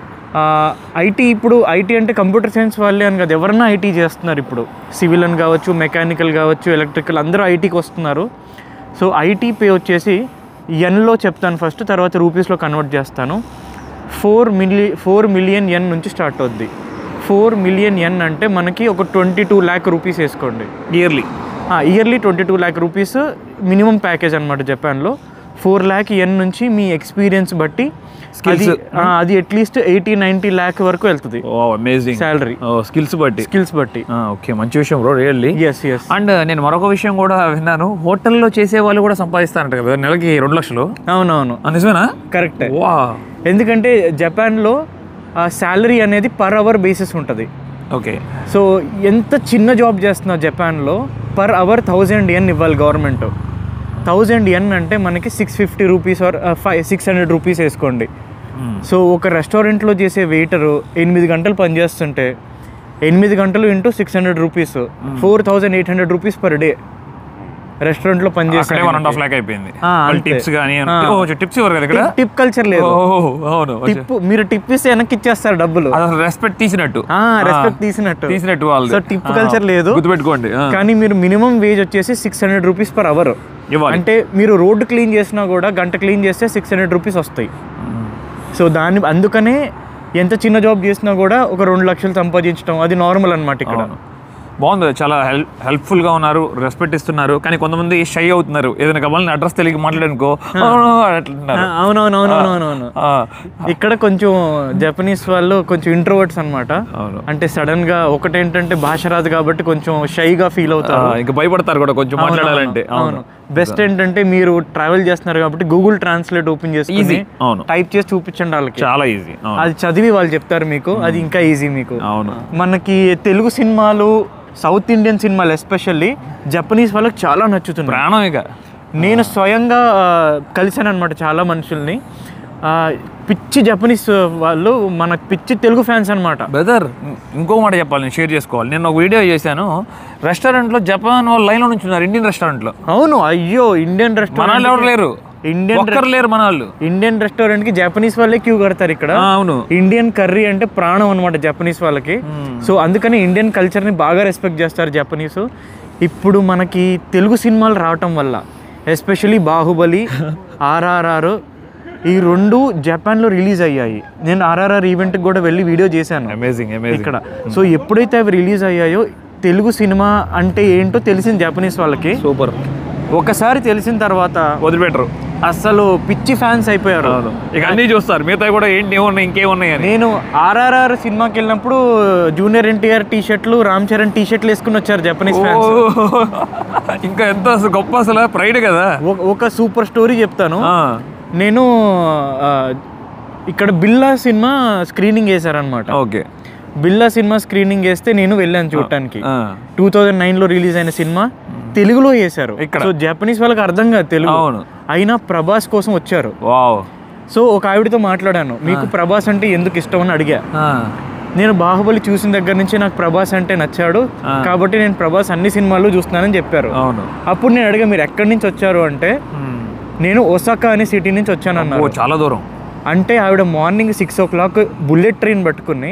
ఐటీ ఇప్పుడు ఐటీ అంటే కంప్యూటర్ సైన్స్ వాళ్ళే అని కాదు ఎవరన్నా ఐటీ చేస్తున్నారు ఇప్పుడు సివిల్ అని కావచ్చు మెకానికల్ కావచ్చు ఎలక్ట్రికల్ అందరూ ఐటీకి వస్తున్నారు సో ఐటీ పే వచ్చేసి ఎన్లో చెప్తాను ఫస్ట్ తర్వాత రూపీస్లో కన్వర్ట్ చేస్తాను ఫోర్ మిలి ఫోర్ మిలియన్ ఎన్ నుంచి స్టార్ట్ అవుద్ది ఫోర్ మిలియన్ ఎన్ అంటే మనకి ఒక ట్వంటీ టూ ల్యాక్ రూపీస్ వేసుకోండి yearly yearly twenty two lakh rupees minimum package అనమాట జపాన్లో ఫోర్ ల్యాక్ ఎన్ నుంచి మీ ఎక్స్పీరియన్స్ బట్టి Skills. అది ఆ, అది అట్లీస్ట్ ఎయిటీ నైంటీ ల్యాక్ వరకు వెళ్తుంది ఓ అమేజింగ్ శాలరీ స్కిల్స్ బట్టి స్కిల్స్ బట్టి ఓకే మంచి విషయం bro really yes yes and నేను మరొక విషయం కూడా విన్నాను హోటల్లో చేసే వాళ్ళు కూడా సంపాదిస్తారంట కదా నెలకి రెండు లక్షలు అవునవును ఆ, నిజమేనా కరెక్టే వా ఎందుకంటే జపాన్లో శాలరీ అనేది పర్ అవర్ బేసిస్ ఉంటుంది ఓకే సో ఎంత చిన్న జాబ్ చేస్తున్నావు జపాన్లో పర్ అవర్ థౌజండ్ ఎన్ ఇవ్వాలి గవర్నమెంట్ థౌజండ్ ఎన్ అంటే మనకి six fifty rupees or five six hundred rupees వేసుకోండి సో ఒక రెస్టారెంట్లో చేసే వెయిటరు ఎనిమిది గంటలు పనిచేస్తుంటే ఎనిమిది గంటలు into six hundred rupees four thousand eight hundred rupees per day రెస్టారెంట్లో అక్కడే వన్ అండ్ హాఫ్ పనిచేసే ల్యాక్ అయిపోయింది ఆ, అంతే. టిప్స్ కానీ ఆ. టిప్స్ ఇవ్వరు కదా ఇక్కడ టిప్ కల్చర్ లేదు ఓ అవును టిప్ మీరు టిప్ ఇస్తే వెనక్కి ఇచ్చేస్తారు డబ్బులు అది అసలు రెస్పెక్ట్ తీసినట్టు రెస్పెక్ట్ తీసినట్టు తీసినట్టు వాళ్ళు సో టిప్ కల్చర్ లేదు గుర్తుపెట్టుకోండి ఆ. కానీ మీరు మినిమం వేజ్ వచ్చేసి six hundred rupees per hour ఇవ్వాలి అంటే మీరు రోడ్డు క్లీన్ చేసినా కూడా గంట క్లీన్ చేస్తే సిక్స్ హండ్రెడ్ రూపీస్ వస్తాయి సో దాని అందుకనే ఎంత చిన్న జాబ్ చేసినా కూడా ఒక రెండు లక్షలు సంపాదించడం అది నార్మల్ అనమాట ఇక్కడ అవును. బాగుంది చాలా హెల్ప్ హెల్ప్ఫుల్గా ఉన్నారు రెస్పెక్ట్ ఇస్తున్నారు కానీ కొంతమంది షై అవుతున్నారు ఏదైనా కావాలని అడ్రస్ తెలియక మాట్లాడనుకో అట్లుంటున్నారు అవునవునవునవునవును ఆ, ఇక్కడ కొంచెం జపనీస్ వాళ్ళు కొంచెం ఇంట్రోవర్ట్స్ అన్నమాట అవును. అంటే సడన్ గా ఒకటేంటంటే భాష రాదు కాబట్టి కొంచెం షైగా ఫీల్ ఆ, అవుతారు ఇంకా భయపడతారు కూడా కొంచెం మాట్లాడాలంటే అవును బెస్ట్ ఏంటంటే మీరు ట్రావెల్ చేస్తున్నారు కాబట్టి గూగుల్ ట్రాన్స్లేట్ ఓపెన్ చేసుకుని Easy. అవును. టైప్ చేసి చూపించండి వాళ్ళకి చాలా ఈజీ అవును అది చదివి వాళ్ళు చెప్తారు మీకు అది ఇంకా ఈజీ మీకు అవును మనకి తెలుగు సినిమాలు సౌత్ ఇండియన్ సినిమాలు ఎస్పెషల్లీ జపనీస్ వాళ్ళకి చాలా నచ్చుతుంది ప్రాణం ఇక నేను స్వయంగా కలిశాను అనమాట చాలా మనుషుల్ని ఆ, పిచ్చి జపనీస్ వాళ్ళు మన పిచ్చి తెలుగు ఫ్యాన్స్ అనమాట బ్రదర్ ఇంకో మాట చెప్పాలి నేను షేర్ చేసుకోవాలి నేను ఒక వీడియో చేశాను రెస్టారెంట్లో జపాన్ వాళ్ళు లైన్లో నుంచి ఉన్నారు ఇండియన్ రెస్టారెంట్లో అవును అయ్యో ఇండియన్ మన వాళ్ళు ఎవరు రెస్టారెంట్ లేరు ఇండియన్ ఒక్కరు లేరు మన వాళ్ళు ఇండియన్ రెస్టారెంట్ కి జపనీస్ వాళ్ళే క్యూ కడతారు ఇక్కడ ఆ, అవును ఇండియన్ కర్రీ అంటే ప్రాణం అనమాట జపనీస్ వాళ్ళకి సో అందుకని ఇండియన్ కల్చర్ని బాగా రెస్పెక్ట్ చేస్తారు జపనీస్ ఇప్పుడు మనకి తెలుగు సినిమాలు రావటం వల్ల ఎస్పెషలీ బాహుబలి ఆర్ఆర్ఆర్ ఈ రెండు జపాన్లో రిలీజ్ అయ్యాయి నేను ఆర్ఆర్ఆర్ ఈవెంట్కి కూడా వెళ్ళి వీడియో చేశాను అమేజింగ్ అమేజింగ్ ఇక్కడ సో ఎప్పుడైతే అవి రిలీజ్ అయ్యాయో తెలుగు సినిమా అంటే ఏంటో తెలిసింది జపనీస్ వాళ్ళకి సూపర్ ఒకసారి తెలిసిన తర్వాత వదిలిపెట్టరు అసలు పిచ్చి ఫ్యాన్స్ అయిపోయారు అవును ఇక అన్నీ చూస్తారు మిగతా కూడా ఏంటి ఏమున్నాయి ఇంకేమున్నాయి అని నేను ఆర్ఆర్ఆర్ సినిమాకి వెళ్ళినప్పుడు జూనియర్ ఎన్టీఆర్ టీ షర్ట్లు రామ్ చరణ్ టీ షర్ట్లు వేసుకుని వచ్చారు జపనీస్ ఫ్యాన్స్ ఓ, ఇంకా ఎంత అసలు గొప్ప అసలు ప్రైడ్ కదా ఒక- ఒక సూపర్ స్టోరీ చెప్తాను ఆ, నేను ఆ, ఇక్కడ బిల్లా సినిమా స్క్రీనింగ్ వేశారనమాట ఓకే బిల్లా సినిమా స్క్రీనింగ్ వేస్తే నేను వెళ్ళాను చూడటానికి ఆ, టూ థౌజండ్ నైన్లో రిలీజ్ అయిన సినిమా తెలుగులో వేశారు ఇక్కడ. సో జపనీస్ వాళ్ళకి అర్థం కాదు తెలుగు అవును. అయినా ప్రభాస్ కోసం వచ్చారు వావ్ సో ఒక ఆవిడతో మాట్లాడాను మీకు ప్రభాస్ అంటే ఎందుకు ఇష్టం అని అడిగా ఆ, నేను బాహుబలి చూసిన దగ్గర నుంచి నాకు ప్రభాస్ అంటే నచ్చాడు ఆ. కాబట్టి నేను ప్రభాస్ అన్ని సినిమాలు చూస్తున్నానని చెప్పారు అవును అప్పుడు నేను అడిగా మీరు ఎక్కడి నుంచి వచ్చారు అంటే మ్మ్. నేను ఒసాకా అనే సిటీ నుంచి వచ్చాను ఓ అన్నారు చాలా దూరం అంటే ఆవిడ morning six o'clock bullet train పట్టుకుని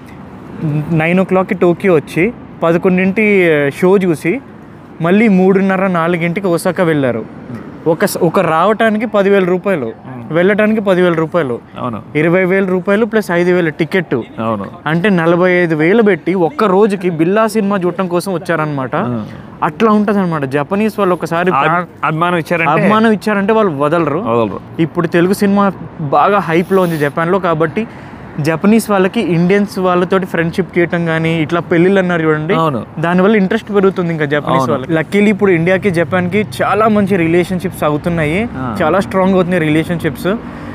నైన్ ఓ క్లాక్కి టోక్యో వచ్చి పదకొండింటి షో చూసి మళ్ళీ మూడున్నర నాలుగింటికి ఒసాకా వెళ్ళారు ఒక స- ఒక రావటానికి పదివేల రూపాయలు వెళ్ళటానికి పదివేల రూపాయలు అవును ఇరవై వేల రూపాయలు ప్లస్ ఐదు వేల టికెట్ అవును అంటే నలభై ఐదు వేలు పెట్టి ఒక్క రోజుకి బిల్లా సినిమా చూడటం కోసం వచ్చారనమాట అట్లా ఉంటుంది అనమాట జపనీస్ వాళ్ళు ఒకసారి ప్రాణ- అభిమానం ఇచ్చారంటే అభిమానం ఇచ్చారంటే వాళ్ళు వదలరు వదలరు ఇప్పుడు తెలుగు సినిమా బాగా హైప్లో ఉంది జపాన్లో కాబట్టి జపనీస్ వాళ్ళకి ఇండియన్స్ వాళ్ళతోటి ఫ్రెండ్షిప్ చేయటం కానీ ఇట్లా పెళ్ళిళ్ళు అన్నారు చూడండి అవును. దానివల్ల ఇంట్రెస్ట్ పెరుగుతుంది ఇంకా జపనీస్ వాళ్ళకి లక్కీలీ ఇప్పుడు ఇండియాకి జపాన్కి చాలా మంచి రిలేషన్షిప్స్ అవుతున్నాయి చాలా స్ట్రాంగ్ అవుతున్నాయి రిలేషన్షిప్స్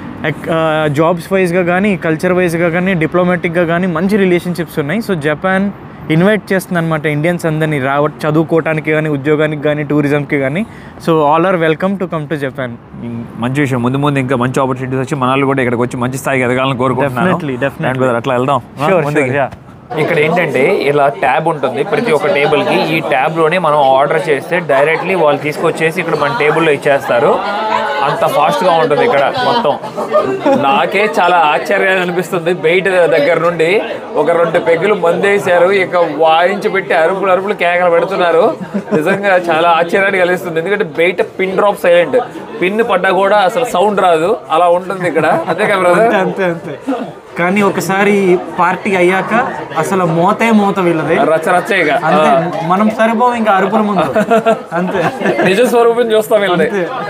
జాబ్స్ వైజ్గా కానీ కల్చర్ వైజ్గా కానీ డిప్లొమాటిక్గా కానీ మంచి రిలేషన్షిప్స్ ఉన్నాయి సో జపాన్ ఇన్వైట్ చేస్తుంది అనమాట ఇండియన్స్ అందరినీ రావ చదువుకోవటానికి కానీ ఉద్యోగానికి కానీ టూరిజంకి కానీ so all are welcome to come to Japan మంచి విషయం ముందు ముందు ఇంకా మంచి ఆపర్చునిటీస్ వచ్చి మన వాళ్ళు కూడా ఇక్కడికి వచ్చి మంచి స్థాయికి ఎదగాలని కోరుకుంటున్నాను Definitely, definitely. And brother, అట్లా వెళ్దాం ఆ, Sure, ముందుకి. sure, yeah. ఇక్కడ ఏంటంటే ఇలా ట్యాబ్ ఉంటుంది ప్రతి ఒక్క టేబుల్కి ఈ ట్యాబ్లోనే మనం ఆర్డర్ చేస్తే డైరెక్ట్లీ వాళ్ళు తీసుకొచ్చేసి ఇక్కడ మన టేబుల్లో ఇచ్చేస్తారు అంత ఫాస్ట్గా ఉంటుంది ఇక్కడ మొత్తం నాకే చాలా ఆశ్చర్యంగా అనిపిస్తుంది బయట దగ్గర నుండి ఒక రెండు పెగ్గులు మందేశారు ఇక వాయించి పెట్టి అరుపులు అరుపులు కేకలు పెడుతున్నారు నిజంగా చాలా ఆశ్చర్యాన్ని కలిగిస్తుంది ఎందుకంటే బయట పిన్ డ్రాప్ సైలెంట్ పిన్ పడ్డా కూడా అసలు సౌండ్ రాదు అలా ఉంటుంది ఇక్కడ అంతే కదా బ్రదర్ అంతే అంతే కానీ ఒకసారి పార్టీ అయ్యాక అసలు మోతే మోత వీళ్ళది రచ్చ రచ్చ ఇక అంతే మనం సరిపోం ఇంకా అరుపుల ముందు అంతే నిజ స్వరూపం చూస్తాం వీళ్ళది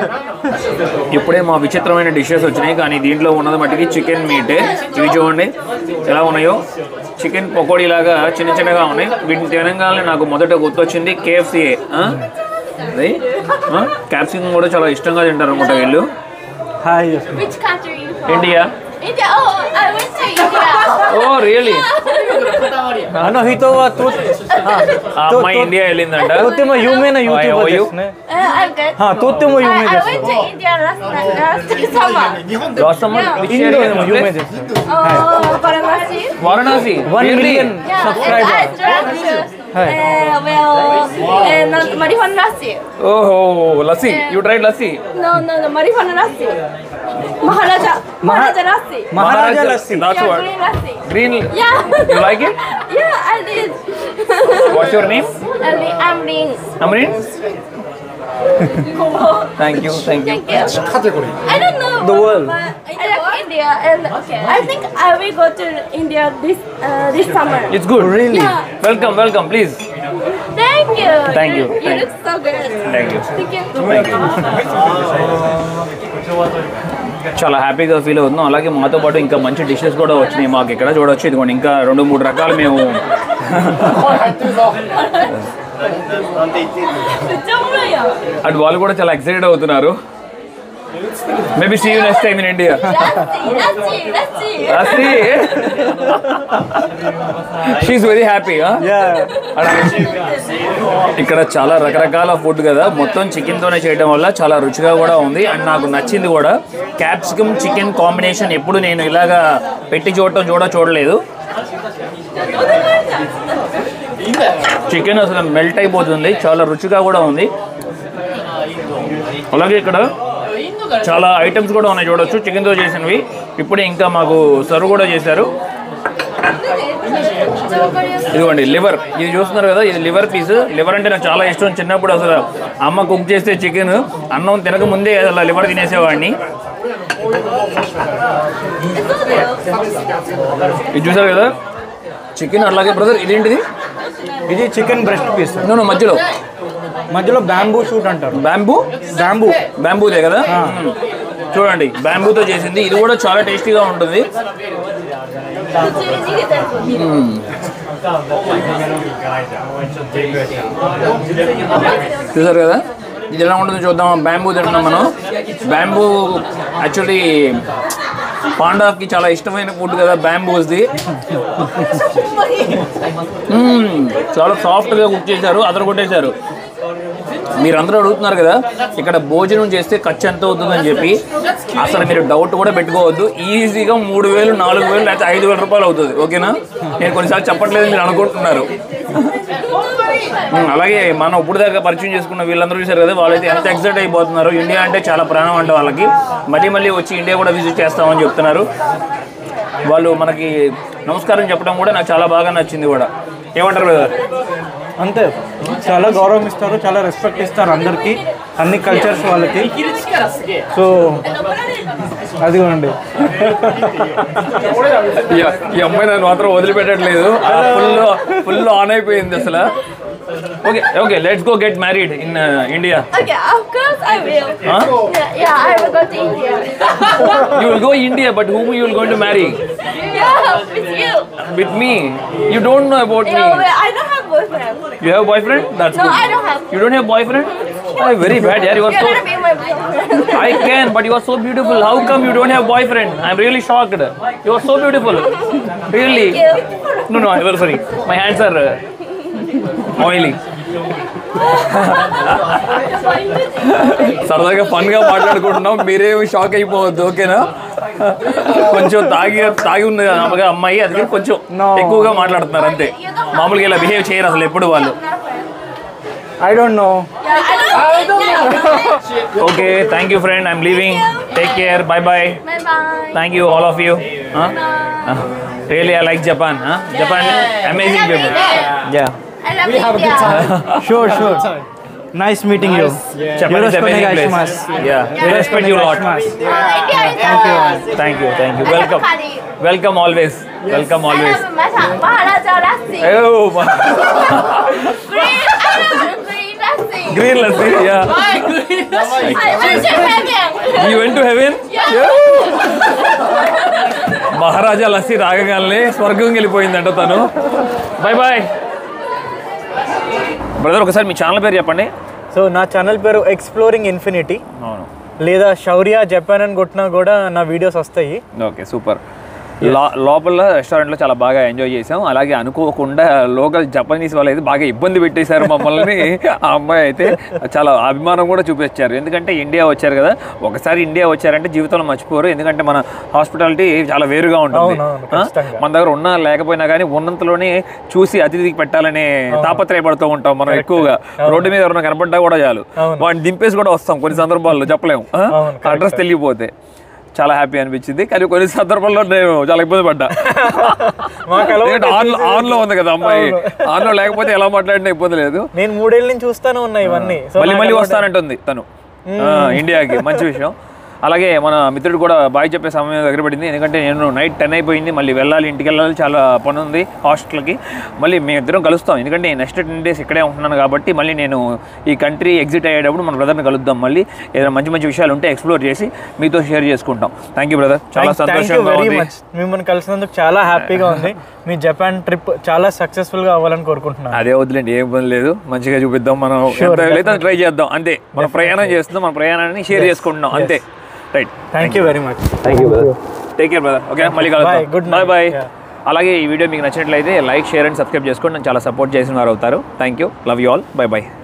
ఇప్పుడే మా విచిత్రమైన డిషెస్ వచ్చినాయి కానీ దీంట్లో ఉన్నది మట్టికి చికెన్ మీట్ ఇవి చూడండి ఎలా ఉన్నాయో చికెన్ పకోడీ లాగా చిన్న చిన్నగా ఉన్నాయి వీటిని తినగానే నాకు మొదట గుర్తొచ్చింది కేఎఫ్సీ అది క్యాప్సికం కూడా చాలా ఇష్టంగా తింటారు అనమాట వీళ్ళు hi Which country are you from? India India. Oh, I went to India. Oh really ಅನೋ ಹಿತೋವ ತೂ ఆ అమ్మాయి ఇండియా వెళ్ళిందంట ತೂತಿಮ ಯುಮೇನ How are YouTube you? Uh, I'm good. ಹಾ ತೂತಿಮ I, ಯುಮೆ I went to India last, last summer. ಇಂದು ಯುಮೆ Oh, Varanasi. Varanasi one million Yeah, and subscriber I drank uh, well, uh, not marijuana lassi. ఓహో lassi you tried lassi No, no, no, marijuana lassi. Maharaja. Maharaja lassi. Maharaja lassi That's yeah, what. green lassi. Green. Yeah. You like it? yeah, I did. What's your name? I mean, I'm Lin. Amrin? Thank you, thank you. Thank you. I don't know. The world. but I like India, and I think I will go to India this uh, this summer. It's good. Really? Yeah. Welcome, welcome, please. Thank you. Thank you. You, Thank look so good. Thank you. Thank you. చాలా హ్యాపీగా feel అవుతున్నాం అలాగే మాతో పాటు ఇంకా మంచి dishes కూడా వచ్చినాయి మాకు ఇక్కడ చూడొచ్చు ఇదిగోండి ఇంకా రెండు మూడు రకాలు మేము 정말요. అటు వాళ్ళు కూడా చాలా ఎక్సైటెడ్ అవుతున్నారు maybe see you next time in India Lassi, lassi, lassi. She very happy ఇక్కడ చాలా రకరకాల ఫుడ్ కదా మొత్తం చికెన్ తోనే చేయడం వల్ల చాలా రుచిగా కూడా ఉంది అండ్ నాకు నచ్చింది కూడా క్యాప్సికమ్ చికెన్ కాంబినేషన్ ఎప్పుడు నేను ఇలాగా పెట్టి చూడటం చూడ చూడలేదు చికెన్ అసలు మెల్ట్ అయిపోతుంది చాలా రుచిగా కూడా ఉంది అలాగే ఇక్కడ చాలా ఐటమ్స్ కూడా ఉన్నాయి చూడొచ్చు చికెన్తో చేసినవి ఇప్పుడే ఇంకా మాకు సర్వ్ కూడా చేశారు ఇదిగోండి లివర్ ఇది చూస్తున్నారు కదా ఇది లివర్ పీస్ లివర్ అంటే నాకు చాలా ఇష్టం చిన్నప్పుడు అసలు అమ్మ కుక్ చేస్తే చికెన్ అన్నం తినక ముందే అలా లివర్ తినేసేవాడిని ఇది చూసారు కదా చికెన్ అలాగే బ్రదర్ ఇదేంటిది ఇది చికెన్ బ్రెస్ట్ పీస్ నేను మధ్యలో మధ్యలో బ్యాంబూ షూట్ అంటారు బ్యాంబూ బ్యాంబూ బ్యాంబూదే కదా మ్మ్. చూడండి బ్యాంబూతో చేసింది ఇది కూడా చాలా టేస్టీగా ఉంటుంది మ్మ్. చూసారు కదా ఇది ఎలా ఉంటుందో చూద్దాం బ్యాంబూ తింటున్నాం మనం బ్యాంబూ యాక్చువల్లీ పాండాకి చాలా ఇష్టమైన ఫుడ్ కదా బ్యాంబూస్ది మ్మ్. చాలా సాఫ్ట్గా కుక్ చేశారు అదర కొట్టేశారు మీరందరూ అడుగుతున్నారు కదా ఇక్కడ భోజనం చేస్తే ఖర్చు ఎంత అవుతుందని చెప్పి అసలు మీరు డౌట్ కూడా పెట్టుకోవద్దు ఈజీగా మూడు వేలు నాలుగు వేలు లేకపోతే ఐదు వేల రూపాయలు అవుతుంది ఓకేనా నేను కొన్నిసార్లు చెప్పట్లేదు మీరు అనుకుంటున్నారు ఉమ్, అలాగే మనం ఇప్పుడు దాకా పరిచయం చేసుకున్న వీళ్ళందరూ చూశారు కదా వాళ్ళైతే ఎంత ఎక్సైట్ అయిపోతున్నారు ఇండియా అంటే చాలా ప్రాణం అంటే వాళ్ళకి మళ్ళీ మళ్ళీ వచ్చి ఇండియా కూడా విజిట్ చేస్తామని చెప్తున్నారు వాళ్ళు మనకి నమస్కారం చెప్పడం కూడా నాకు చాలా బాగా నచ్చింది కూడా ఏమంటారు కదా అంతే చాలా గౌరవం ఇస్తారు చాలా రెస్పెక్ట్ ఇస్తారు అందరికి అన్ని కల్చర్స్ వాళ్ళకి సో అదిగోండి ఈ అమ్మాయి నన్ను మాత్రం వదిలిపెట్టట్లేదు ఫుల్ ఫుల్ ఆన్ అయిపోయింది అసలు okay okay let's go get married in India Okay, of course I will. Huh? Yeah, yeah, I will go to India. You will go India but whom you will going to marry yeah, with you. With me you don't know about me No, wait, I don't have boyfriend. You have boyfriend that's No, good I don't have. You don't have boyfriend very bad యార్ you are You're so gonna be my boyfriend. I can, but you are so beautiful. How come you don't have boyfriend? I'm really shocked. You are so beautiful. Really? Thank you. No, no, I'm sorry. My hands are uh, oily. సరదాగా fun గా మాట్లాడుకుంటున్నాం మీరేమి shock అయిపోవద్దు ఓకేనా కొంచెం తాగి తాగి ఉంది కదా అమ్మగా అమ్మాయి అందుకే కొంచెం ఎక్కువగా మాట్లాడుతున్నారు అంతే మామూలుగా ఇలా బిహేవ్ చేయరు అసలు ఎప్పుడు వాళ్ళు I don't know Yeah, I don't. Okay thank you friend I'm leaving take care bye bye Bye bye. Thank you all of you really I like Japan Japan amazing people yeah I love India. Sure sure nice meeting you Japan is amazing place yeah we respect you lot Uh, India is Thank you. Thank you thank you welcome welcome always welcome I always love Masa Maharaja Lassi. Green, I love green Lassi. Green lassi yeah I went to heaven. You went to heaven Maharaja lassi తాగగానే స్వర్గం వెళ్ళిపోయిందంట తను bye bye brother ఒకసారి మీ channel పేరు చెప్పండి so నా channel పేరు exploring infinity అవును లేదా శౌర్య జపాన్ అని కొట్టినా కూడా నా వీడియోస్ వస్తాయి ఓకే సూపర్ లో లోపల రెస్టారెంట్లో చాలా బాగా ఎంజాయ్ చేసాం అలాగే అనుకోకుండా లోకల్ జపనీస్ వాళ్ళు అయితే బాగా ఇబ్బంది పెట్టేశారు మమ్మల్ని ఆ అమ్మాయి అయితే చాలా అభిమానం కూడా చూపించారు ఎందుకంటే ఇండియా వచ్చారు కదా ఒకసారి ఇండియా వచ్చారంటే జీవితంలో మర్చిపోరు ఎందుకంటే మన హాస్పిటాలిటీ చాలా వేరుగా ఉంటుంది అవునవును, ఆ? ఖచ్చితంగా. మన దగ్గర ఉన్నా లేకపోయినా కానీ ఉన్నంతలోనే చూసి అతిథికి పెట్టాలనే తాపత్రయపడుతూ ఉంటాం మనం ఎక్కువగా రోడ్డు మీద ఎవరైనా కనపడ్డా కూడా చాలు అవును. వాడిని దింపేసి కూడా వస్తాం కొన్ని సందర్భాల్లో చెప్పలేము ఆ? అవును, correct. అడ్రస్ తెలియపోతే చాలా హ్యాపీ అనిపించింది కానీ కొన్ని సందర్భాల్లో నేను చాలా ఇబ్బంది పడ్డా మాకు అలవాటు ఎందుకంటే ఆన్ ఆన్ లో ఉంది కదా అమ్మాయి ఆన్ లో లేకపోతే ఎలా మాట్లాడినా ఇబ్బంది లేదు నేను మూడేళ్ళ నుంచి చూస్తానే ఉన్నా ఇవన్నీ So మళ్ళీ నాకు మళ్ళీ అలవాటు- వస్తానంటుంది తను ఆ, ఇండియాకి మంచి విషయం అలాగే మన మిత్రుడు కూడా బాయ్ చెప్పే సమయం దగ్గర పడింది ఎందుకంటే నేను నైట్ టెన్ అయిపోయింది మళ్ళీ వెళ్ళాలి ఇంటికి వెళ్ళాలి చాలా పని ఉంది హాస్టల్కి మళ్ళీ మేము ఇద్దరం కలుస్తాం ఎందుకంటే నెక్స్ట్ టెన్ డేస్ ఇక్కడే ఉంటున్నాను కాబట్టి మళ్ళీ నేను ఈ కంట్రీ ఎగ్జిట్ అయ్యేటప్పుడు మన బ్రదర్ని కలుద్దాం మళ్ళీ ఏదైనా మంచి మంచి విషయాలు ఉంటే ఎక్స్ప్లోర్ చేసి మీతో షేర్ చేసుకుంటాం థ్యాంక్ యూ బ్రదర్ చాలా థ్యాంక్ యూ సంతోషంగా వెరీ ఉంది మచ్ మిమ్మల్ని కలిసినందుకు చాలా హ్యాపీగా ఉంది మీ జపాన్ ట్రిప్ చాలా సక్సెస్ఫుల్గా అవ్వాలని కోరుకుంటున్నాను అదే వద్దులేండి ఏం పని లేదు మంచిగా చూపిద్దాం మనం ఎంత లేదా ట్రై చేద్దాం అంతే మన ప్రయాణం చేస్తున్నాం మన ప్రయాణాన్ని షేర్ చేసుకుంటున్నాం అంతే right thank you very much take care brother okay మళ్ళీ Bye. కలుద్దాం Good bye night. Bye Yeah. అలాగే ఈ వీడియో మీకు నచ్చినట్లయితే లైక్ షేర్ అండ్ సబ్స్క్రైబ్ చేసుకోండి నన్ను చాలా సపోర్ట్ చేసిన వారు అవుతారు thank you love you all bye bye